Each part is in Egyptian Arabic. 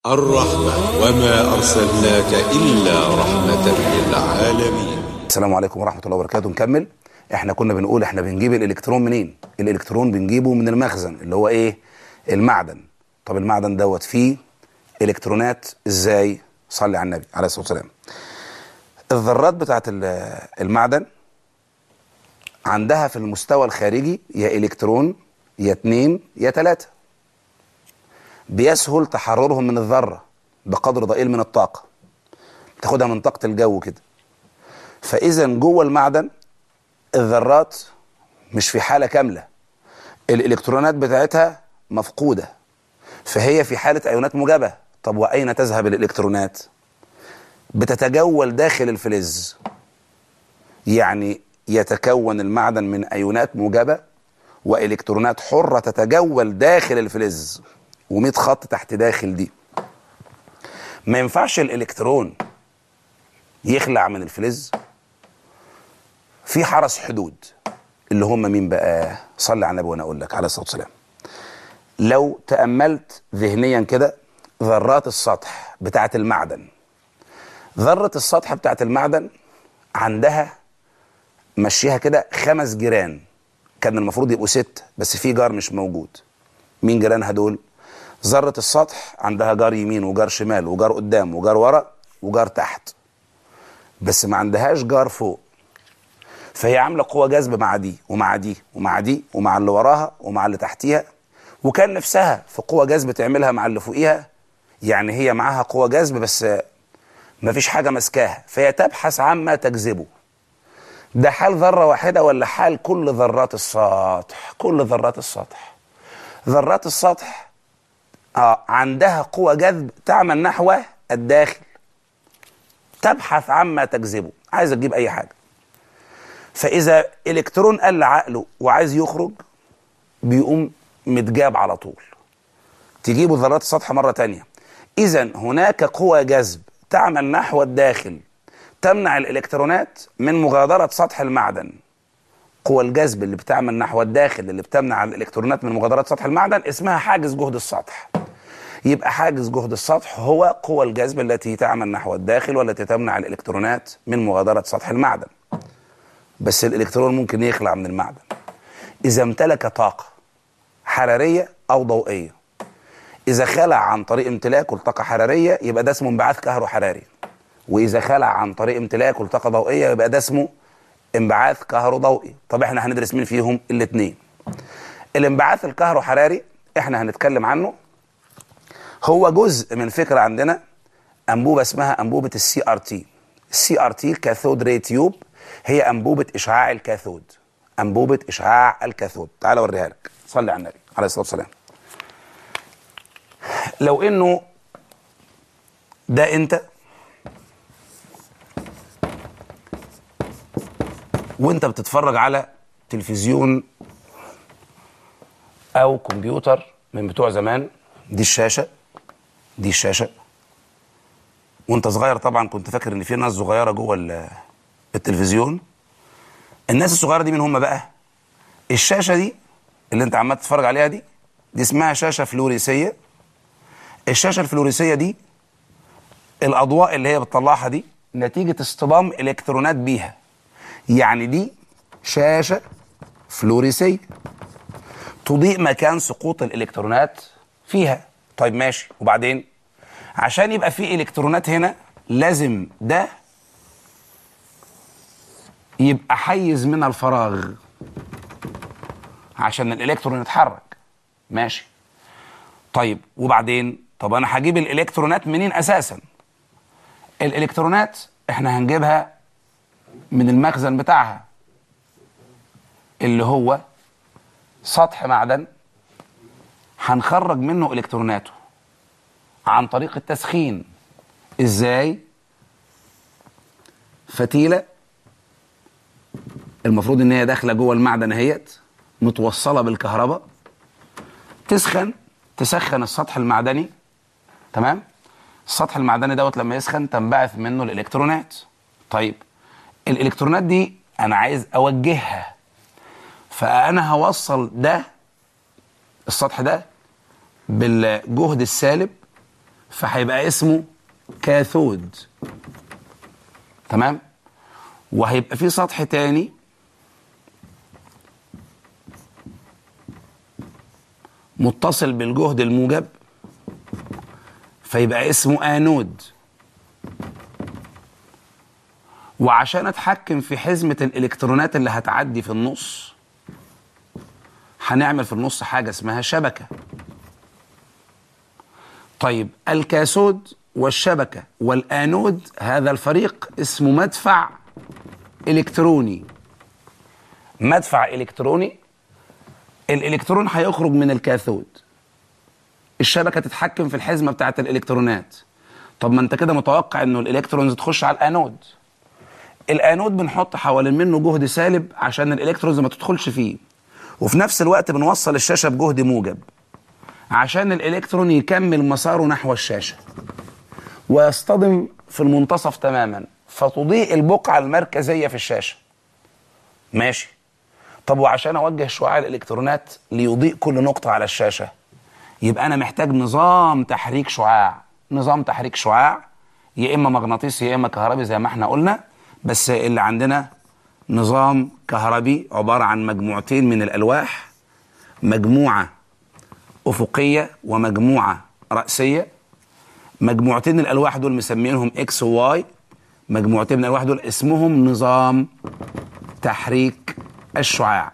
الرحمة وما أرسلناك إلا رحمة للعالمين السلام عليكم ورحمة الله وبركاته نكمل احنا كنا بنقول احنا بنجيب الالكترون منين الالكترون بنجيبه من المخزن اللي هو ايه المعدن طب المعدن دوت فيه الكترونات ازاي صلي على النبي عليه الصلاة والسلام الذرات بتاعت ال- المعدن عندها في المستوى الخارجي يا الكترون يا اتنين يا تلاتة بيسهل تحررهم من الذرة بقدر ضئيل من الطاقة تاخدها من طاقة الجو كده فإذا جوه المعدن الذرات مش في حالة كاملة الإلكترونات بتاعتها مفقودة فهي في حالة أيونات موجبة طب وأين تذهب الإلكترونات؟ بتتجول داخل الفلز يعني يتكون المعدن من أيونات موجبة وإلكترونات حرة تتجول داخل الفلز و100 خط تحت داخل دي ما ينفعش الإلكترون يخلع من الفلز في حرس حدود اللي هم مين بقى صلي على النبي وانا اقول لك عليه الصلاه والسلام لو تاملت ذهنيا كده ذرات السطح بتاعه المعدن ذره السطح بتاعه المعدن عندها مشيها كده خمس جيران كان المفروض يبقوا ست بس في جار مش موجود مين جيرانها دول ذره السطح عندها جار يمين وجار شمال وجار قدام وجار ورا وجار تحت بس ما عندهاش جار فوق فهي عامله قوه جذب مع دي ومع دي ومع دي ومع اللي وراها ومع اللي تحتيها وكان نفسها في قوه جذب تعملها مع اللي فوقيها يعني هي معاها قوه جذب بس ما فيش حاجه ماسكاها فهي تبحث عما تجذبه ده حال ذره واحده ولا حال كل ذرات السطح كل ذرات السطح ذرات السطح آه عندها قوه جذب تعمل نحو الداخل تبحث عما تجذبه عايزه تجيب اي حاجه فاذا الكترون قل عقله وعايز يخرج بيقوم متجاب على طول تجيبه ذرات السطح مره تانية اذا هناك قوة جذب تعمل نحو الداخل تمنع الالكترونات من مغادرة سطح المعدن قوى الجذب اللي بتعمل نحو الداخل اللي بتمنع الالكترونات من مغادرة سطح المعدن اسمها حاجز جهد السطح يبقى حاجز جهد السطح هو قوى الجذب التي تعمل نحو الداخل والتي تمنع الالكترونات من مغادرة سطح المعدن بس الالكترون ممكن يخلع من المعدن اذا امتلك طاقه حراريه او ضوئيه اذا خلع عن طريق امتلاكه لطاقه حراريه يبقى ده اسمه انبعاث كهروحراري واذا خلع عن طريق امتلاكه لطاقه ضوئيه يبقى ده اسمه انبعاث كهروضوئي طب احنا هندرس مين فيهم الاثنين الانبعاث الكهروحراري احنا هنتكلم عنه هو جزء من فكره عندنا انبوبه اسمها انبوبه السي ار تي السي ار تي كاثود ري تيوب هي انبوبه اشعاع الكاثود انبوبه اشعاع الكاثود تعال اوريها لك صلي على النبي عليه الصلاه والسلام لو انه ده انت وانت بتتفرج على تلفزيون او كمبيوتر من بتوع زمان دي الشاشه دي الشاشه وانت صغير طبعا كنت فاكر ان في ناس صغيره جوه ال- التلفزيون الناس الصغيره دي مين هم بقى الشاشه دي اللي انت عمال تتفرج عليها دي دي اسمها شاشه فلوريسيه الشاشه الفلوريسيه دي الاضواء اللي هي بتطلعها دي نتيجه اصطدام الكترونات بيها يعني دي شاشه فلوريسيه تضيء مكان سقوط الالكترونات فيها طيب ماشي وبعدين عشان يبقى في الكترونات هنا لازم ده يبقى حيز من الفراغ عشان الالكترون يتحرك ماشي طيب وبعدين طب انا هجيب الالكترونات منين اساسا الالكترونات احنا هنجيبها من المخزن بتاعها اللي هو سطح معدن هنخرج منه الكتروناته عن طريق التسخين ازاي فتيله المفروض ان هي داخله جوه المعدن اهيت متوصله بالكهرباء تسخن تسخن السطح المعدني تمام السطح المعدني دوت لما يسخن تنبعث منه الالكترونات طيب الالكترونات دي انا عايز اوجهها فانا هوصل ده السطح ده بالجهد السالب فهيبقى اسمه كاثود تمام وهيبقى في سطح تاني متصل بالجهد الموجب فيبقى اسمه انود وعشان اتحكم في حزمه الالكترونات اللي هتعدي في النص هنعمل في النص حاجه اسمها شبكه طيب الكاثود والشبكه والانود هذا الفريق اسمه مدفع الكتروني مدفع الكتروني الالكترون هيخرج من الكاثود الشبكه تتحكم في الحزمه بتاعه الالكترونات طب ما انت كده متوقع انه الالكترونز تخش على الانود الانود بنحط حوالين منه جهد سالب عشان الالكترونز ما تدخلش فيه وفي نفس الوقت بنوصل الشاشه بجهد موجب عشان الالكترون يكمل مساره نحو الشاشه ويصطدم في المنتصف تماما فتضيء البقعه المركزيه في الشاشه ماشي طب وعشان اوجه شعاع الالكترونات ليضيء كل نقطه على الشاشه يبقى انا محتاج نظام تحريك شعاع نظام تحريك شعاع يا اما مغناطيسي يا اما كهربي زي ما احنا قلنا بس اللي عندنا نظام كهربي عباره عن مجموعتين من الالواح مجموعه افقيه ومجموعه راسيه مجموعتين الالواح دول مسمينهم اكس وواي مجموعتين من الالواح دول اسمهم نظام تحريك الشعاع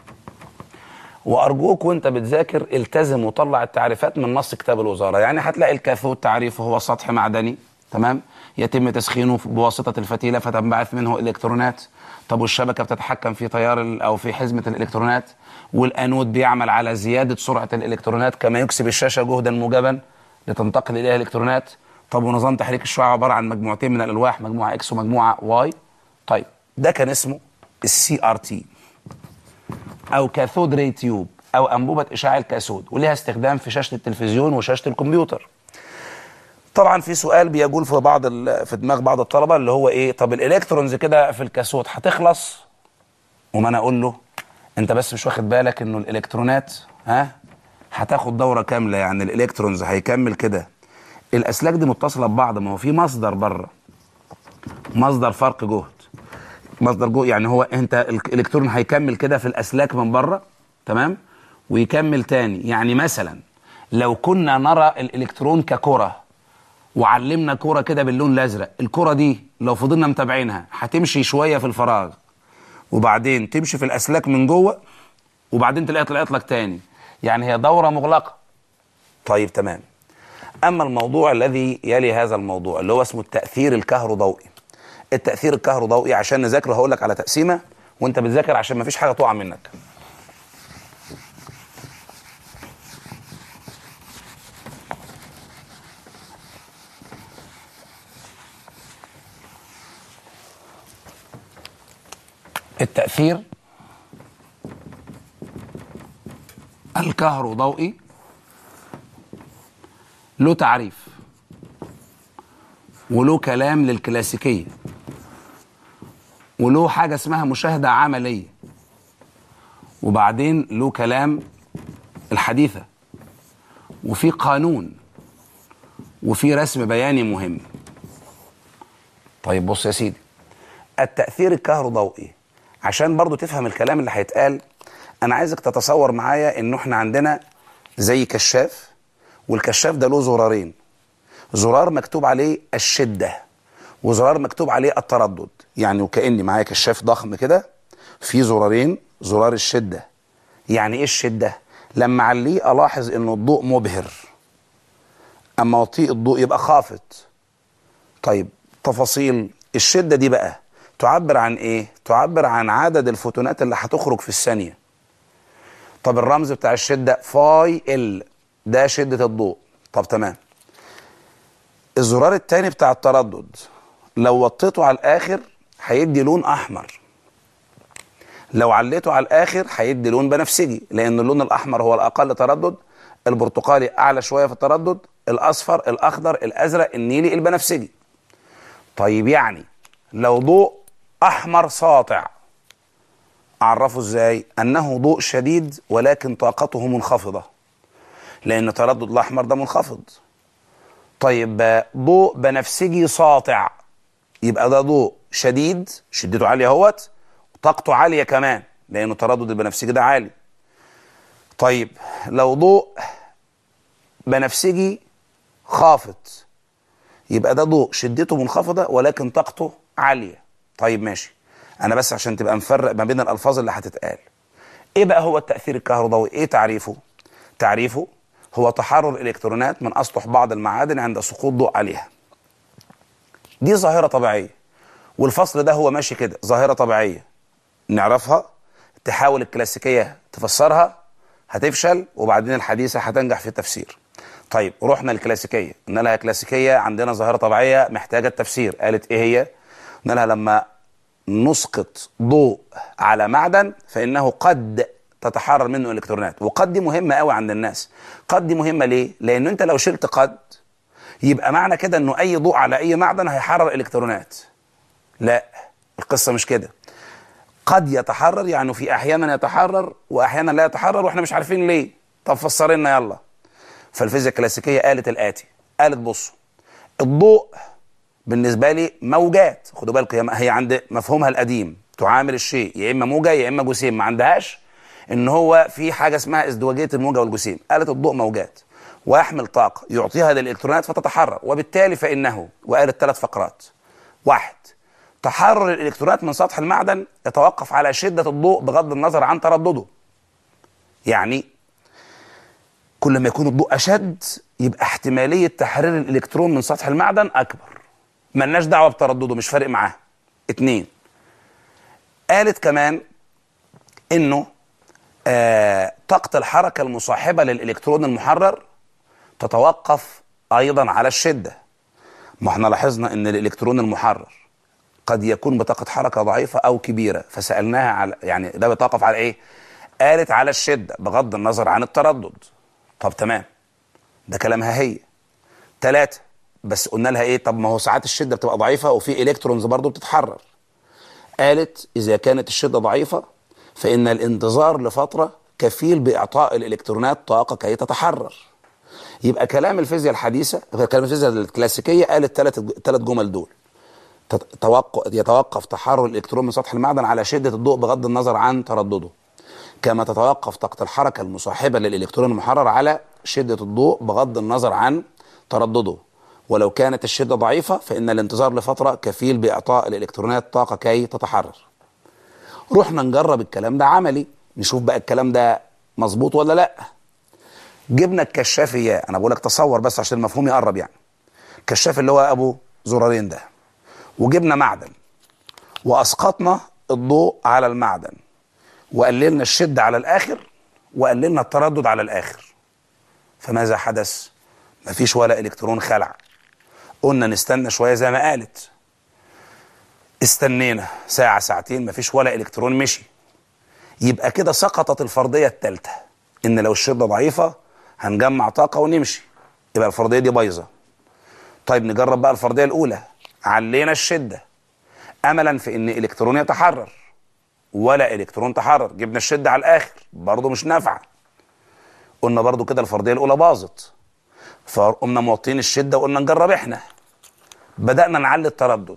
وارجوك وانت بتذاكر التزم وطلع التعريفات من نص كتاب الوزاره يعني هتلاقي الكاثود تعريفه هو سطح معدني تمام يتم تسخينه بواسطه الفتيله فتنبعث منه الكترونات طب والشبكه بتتحكم في تيار ال- او في حزمه الالكترونات والانود بيعمل على زياده سرعه الالكترونات كما يكسب الشاشه جهدا موجبا لتنتقل اليها الالكترونات طب ونظام تحريك الشعاع عباره عن مجموعتين من الالواح مجموعه اكس ومجموعه واي طيب ده كان اسمه السي ار تي او كاثود ري تيوب او انبوبه اشعاع الكاثود وليها استخدام في شاشه التلفزيون وشاشه الكمبيوتر طبعا في سؤال بيجول في بعض ال- في دماغ بعض الطلبه اللي هو ايه طب الالكترونز كده في الكاثود هتخلص وما انا اقول له انت بس مش واخد بالك انه الالكترونات ها هتاخد دوره كامله يعني الالكترونز هيكمل كده الاسلاك دي متصله ببعض ما هو في مصدر بره مصدر فرق جهد مصدر جهد يعني هو انت الالكترون هيكمل كده في الاسلاك من بره تمام ويكمل تاني يعني مثلا لو كنا نرى الالكترون ككره وعلمنا كرة كده باللون الازرق الكرة دي لو فضلنا متابعينها هتمشي شوية في الفراغ وبعدين تمشي في الاسلاك من جوه وبعدين تلاقيها طلعت لك تاني يعني هي دورة مغلقة طيب تمام اما الموضوع الذي يلي هذا الموضوع اللي هو اسمه التاثير الكهروضوئي التاثير الكهروضوئي عشان نذاكره هقول لك على تقسيمه وانت بتذاكر عشان ما فيش حاجه تقع منك التاثير الكهروضوئي له تعريف وله كلام للكلاسيكية وله حاجة اسمها مشاهدة عملية وبعدين له كلام الحديثة وفي قانون وفي رسم بياني مهم طيب بص يا سيدي التأثير الكهروضوئي عشان برضو تفهم الكلام اللي هيتقال أنا عايزك تتصور معايا إنه إحنا عندنا زي كشاف والكشاف ده له زرارين زرار مكتوب عليه الشدة وزرار مكتوب عليه التردد يعني وكأني معايا كشاف ضخم كده في زرارين زرار الشدة يعني ايه الشدة لما عليه الاحظ انه الضوء مبهر اما وطيء الضوء يبقى خافت طيب تفاصيل الشدة دي بقى تعبر عن ايه تعبر عن عدد الفوتونات اللي هتخرج في الثانية طب الرمز بتاع الشدة فاي ال ده شدة الضوء طب تمام الزرار التاني بتاع التردد لو وطيته على الاخر هيدي لون احمر لو عليته على الاخر هيدي لون بنفسجي لان اللون الاحمر هو الاقل تردد البرتقالي اعلى شويه في التردد الاصفر الاخضر الازرق النيلي البنفسجي طيب يعني لو ضوء احمر ساطع اعرفه ازاي انه ضوء شديد ولكن طاقته منخفضه لان تردد الاحمر ده منخفض طيب آه، ضوء بنفسجي ساطع يبقى ده ضوء شديد شدته عاليه اهوت طاقته عاليه كمان لانه تردد البنفسجي ده عالي طيب لو ضوء بنفسجي خافت يبقى ده ضوء شدته منخفضه ولكن طاقته عاليه طيب ماشي انا بس عشان تبقى مفرق ما بين الالفاظ اللي هتتقال ايه بقى هو التاثير الكهربائي ايه تعريفه تعريفه هو تحرر الالكترونات من اسطح بعض المعادن عند سقوط ضوء عليها دي ظاهره طبيعيه والفصل ده هو ماشي كده ظاهره طبيعيه نعرفها تحاول الكلاسيكيه تفسرها هتفشل وبعدين الحديثه هتنجح في التفسير طيب رحنا الكلاسيكيه قلنا لها كلاسيكيه عندنا ظاهره طبيعيه محتاجه التفسير قالت ايه هي قلنا لها لما نسقط ضوء على معدن فانه قد تتحرر منه الكترونات وقد دي مهمه قوي عند الناس قد دي مهمه ليه لان انت لو شلت قد يبقى معنى كده انه اي ضوء على اي معدن هيحرر الكترونات لا القصه مش كده قد يتحرر يعني في احيانا يتحرر واحيانا لا يتحرر واحنا مش عارفين ليه طب فسر لنا يلا فالفيزياء الكلاسيكيه قالت الاتي قالت بصوا الضوء بالنسبه لي موجات خدوا بالكم هي عند مفهومها القديم تعامل الشيء يا اما موجه يا اما جسيم ما عندهاش ان هو في حاجه اسمها ازدواجيه الموجه والجسيم قالت الضوء موجات ويحمل طاقه يعطيها للالكترونات فتتحرر وبالتالي فانه وقالت ثلاث فقرات واحد تحرر الالكترونات من سطح المعدن يتوقف على شده الضوء بغض النظر عن تردده يعني كل ما يكون الضوء اشد يبقى احتماليه تحرير الالكترون من سطح المعدن اكبر ملناش دعوه بتردده مش فارق معاه اتنين قالت كمان انه آه طاقه الحركه المصاحبه للالكترون المحرر تتوقف ايضا على الشده ما احنا لاحظنا ان الالكترون المحرر قد يكون بطاقه حركه ضعيفه او كبيره فسالناها على يعني ده بيتوقف على ايه قالت على الشده بغض النظر عن التردد طب تمام ده كلامها هي ثلاثة بس قلنا لها ايه طب ما هو ساعات الشده بتبقى ضعيفه وفي الكترونز برضو بتتحرر قالت اذا كانت الشده ضعيفه فان الانتظار لفتره كفيل باعطاء الالكترونات طاقه كي تتحرر يبقى كلام الفيزياء الحديثه كلام الفيزياء الكلاسيكيه قالت ثلاث ثلاث جمل دول توقف يتوقف تحرر الالكترون من سطح المعدن على شده الضوء بغض النظر عن تردده كما تتوقف طاقه الحركه المصاحبه للالكترون المحرر على شده الضوء بغض النظر عن تردده ولو كانت الشده ضعيفه فان الانتظار لفتره كفيل باعطاء الالكترونات طاقه كي تتحرر رحنا نجرب الكلام ده عملي نشوف بقى الكلام ده مظبوط ولا لا جبنا الكشاف اياه انا بقول لك تصور بس عشان المفهوم يقرب يعني الكشاف اللي هو ابو زرارين ده وجبنا معدن واسقطنا الضوء على المعدن وقللنا الشده على الاخر وقللنا التردد على الاخر فماذا حدث مفيش ولا الكترون خلع قلنا نستنى شويه زي ما قالت استنينا ساعه ساعتين مفيش ولا الكترون مشي يبقى كده سقطت الفرضيه الثالثه ان لو الشده ضعيفه هنجمع طاقه ونمشي يبقى الفرضيه دي بايظه طيب نجرب بقى الفرضيه الاولى علينا الشده املا في ان الكترون يتحرر ولا الكترون تحرر جبنا الشده على الاخر برضه مش نافعه قلنا برضه كده الفرضيه الاولى باظت فقمنا موطين الشده وقلنا نجرب احنا بدانا نعلي التردد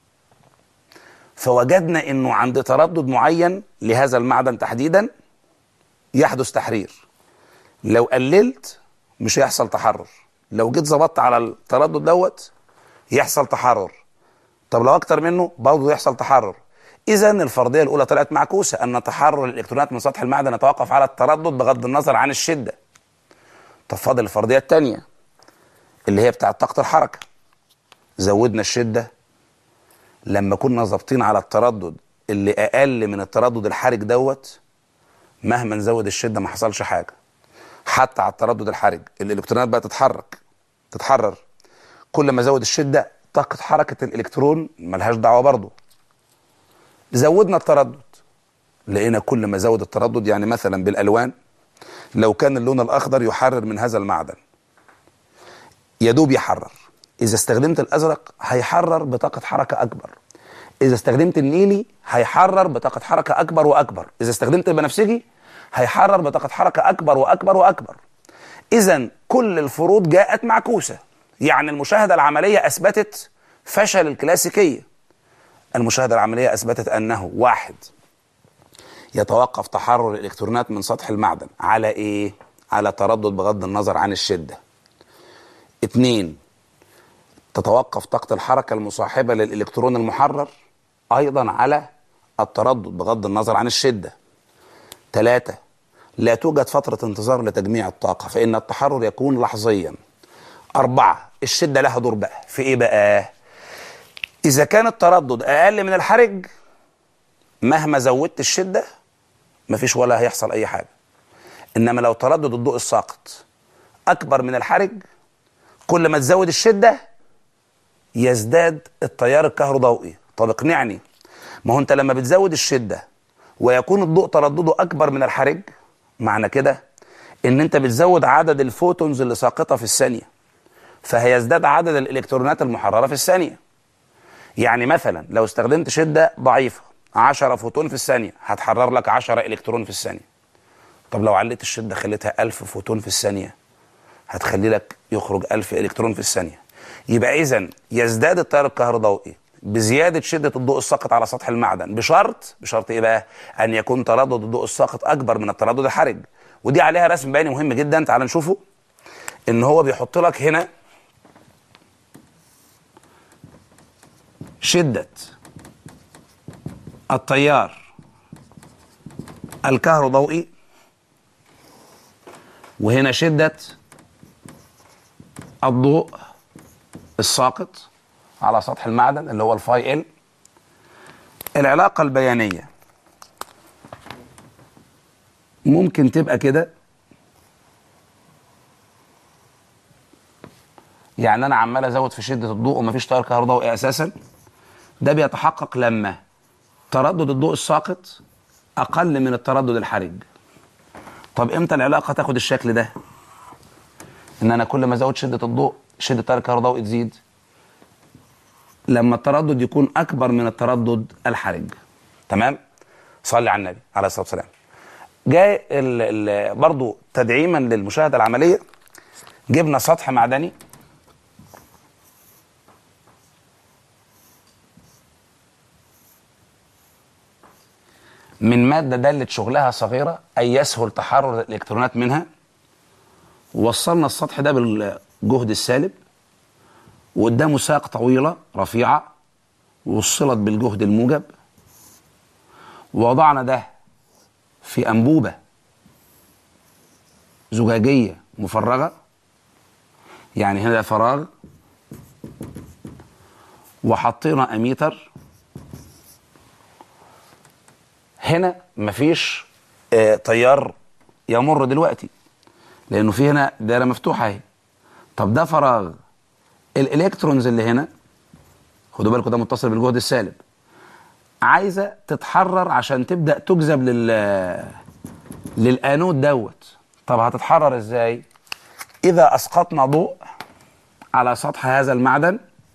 فوجدنا انه عند تردد معين لهذا المعدن تحديدا يحدث تحرير لو قللت مش هيحصل تحرر لو جيت ظبطت على التردد دوت يحصل تحرر طب لو اكتر منه برضه يحصل تحرر اذا الفرضيه الاولى طلعت معكوسه ان تحرر الالكترونات من سطح المعدن يتوقف على التردد بغض النظر عن الشده طب فاضل الفرضيه الثانيه اللي هي بتاعه طاقه الحركه زودنا الشده لما كنا ظابطين على التردد اللي اقل من التردد الحرج دوت مهما نزود الشده ما حصلش حاجه حتى على التردد الحرج الالكترونات بقى تتحرك تتحرر كل ما زود الشده طاقه حركه الالكترون ملهاش دعوه برضه زودنا التردد لقينا كل ما زود التردد يعني مثلا بالالوان لو كان اللون الاخضر يحرر من هذا المعدن يدوب يحرر اذا استخدمت الازرق هيحرر بطاقه حركه اكبر اذا استخدمت النيلي هيحرر بطاقه حركه اكبر واكبر اذا استخدمت البنفسجي هيحرر بطاقه حركه اكبر واكبر واكبر اذا كل الفروض جاءت معكوسه يعني المشاهدة العملية أثبتت فشل الكلاسيكية المشاهدة العملية أثبتت أنه واحد يتوقف تحرر الإلكترونات من سطح المعدن على إيه؟ على تردد بغض النظر عن الشدة اتنين تتوقف طاقة الحركة المصاحبة للإلكترون المحرر أيضا على التردد بغض النظر عن الشدة ثلاثة لا توجد فترة انتظار لتجميع الطاقة فإن التحرر يكون لحظيا أربعة الشدة لها دور بقى في إيه بقى إذا كان التردد أقل من الحرج مهما زودت الشدة مفيش ولا هيحصل أي حاجة إنما لو تردد الضوء الساقط أكبر من الحرج كل ما تزود الشدة يزداد التيار الكهروضوئي طب اقنعني ما هو انت لما بتزود الشدة ويكون الضوء تردده أكبر من الحرج معنى كده ان انت بتزود عدد الفوتونز اللي ساقطة في الثانية فهيزداد عدد الإلكترونات المحررة في الثانية يعني مثلا لو استخدمت شدة ضعيفة 10 فوتون في الثانية هتحرر لك 10 إلكترون في الثانية طب لو عليت الشدة خليتها 1000 فوتون في الثانية هتخلي لك يخرج 1000 إلكترون في الثانية يبقى إذا يزداد التيار الكهروضوئي بزيادة شدة الضوء الساقط على سطح المعدن بشرط بشرط إيه بقى؟ أن يكون تردد الضوء الساقط أكبر من التردد الحرج ودي عليها رسم بياني مهم جدا تعال نشوفه إن هو بيحط لك هنا شدة التيار الكهروضوئي وهنا شدة الضوء الساقط على سطح المعدن اللي هو الفاي ال العلاقة البيانية ممكن تبقى كده يعني انا عمال ازود في شدة الضوء ومفيش تيار كهروضوئي اساسا ده بيتحقق لما تردد الضوء الساقط اقل من التردد الحرج طب امتى العلاقة تاخد الشكل ده ان انا كل ما ازود شدة الضوء شدة التيار الكهروضوئي تزيد لما التردد يكون اكبر من التردد الحرج تمام صلي على النبي عليه الصلاه والسلام جاي ال ال برضو تدعيما للمشاهده العمليه جبنا سطح معدني من ماده دلت شغلها صغيره اي يسهل تحرر الالكترونات منها ووصلنا السطح ده بالجهد السالب وقدامه ساق طويلة رفيعة وصلت بالجهد الموجب ووضعنا ده في أنبوبة زجاجية مفرغة يعني هنا ده فراغ وحطينا أميتر هنا مفيش آه تيار يمر دلوقتي لأنه في هنا دايرة مفتوحة اهي طب ده فراغ الالكترونز اللي هنا خدوا بالكم ده متصل بالجهد السالب عايزه تتحرر عشان تبدا تجذب لل للانود دوت طب هتتحرر ازاي اذا اسقطنا ضوء على سطح هذا المعدن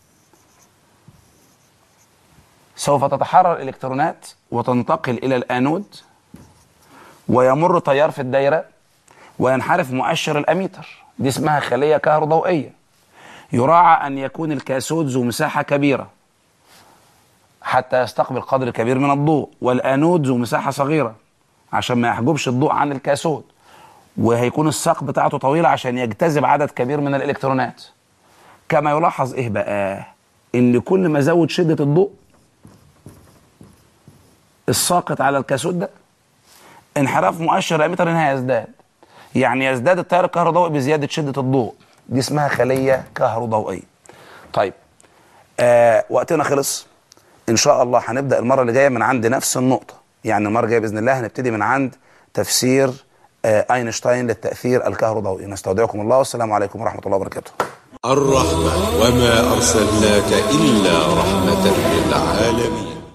سوف تتحرر الالكترونات وتنتقل الى الانود ويمر تيار في الدايره وينحرف مؤشر الاميتر دي اسمها خليه كهروضوئيه يراعى أن يكون الكاسود ذو مساحة كبيرة حتى يستقبل قدر كبير من الضوء والأنود ذو مساحة صغيرة عشان ما يحجبش الضوء عن الكاسود وهيكون الساق بتاعته طويلة عشان يجتذب عدد كبير من الإلكترونات كما يلاحظ إيه بقى إن كل ما زود شدة الضوء الساقط على الكاسود ده انحراف مؤشر الأميتر إنها يزداد يعني يزداد التيار الكهروضوئي بزيادة شدة الضوء دي اسمها خلية كهروضوئية طيب آه وقتنا خلص ان شاء الله هنبدا المره اللي جايه من عند نفس النقطه يعني المره الجايه باذن الله هنبتدي من عند تفسير آه اينشتاين للتاثير الكهروضوئي نستودعكم الله والسلام عليكم ورحمه الله وبركاته الرحمة وما أرسلناك إلا رحمة للعالمين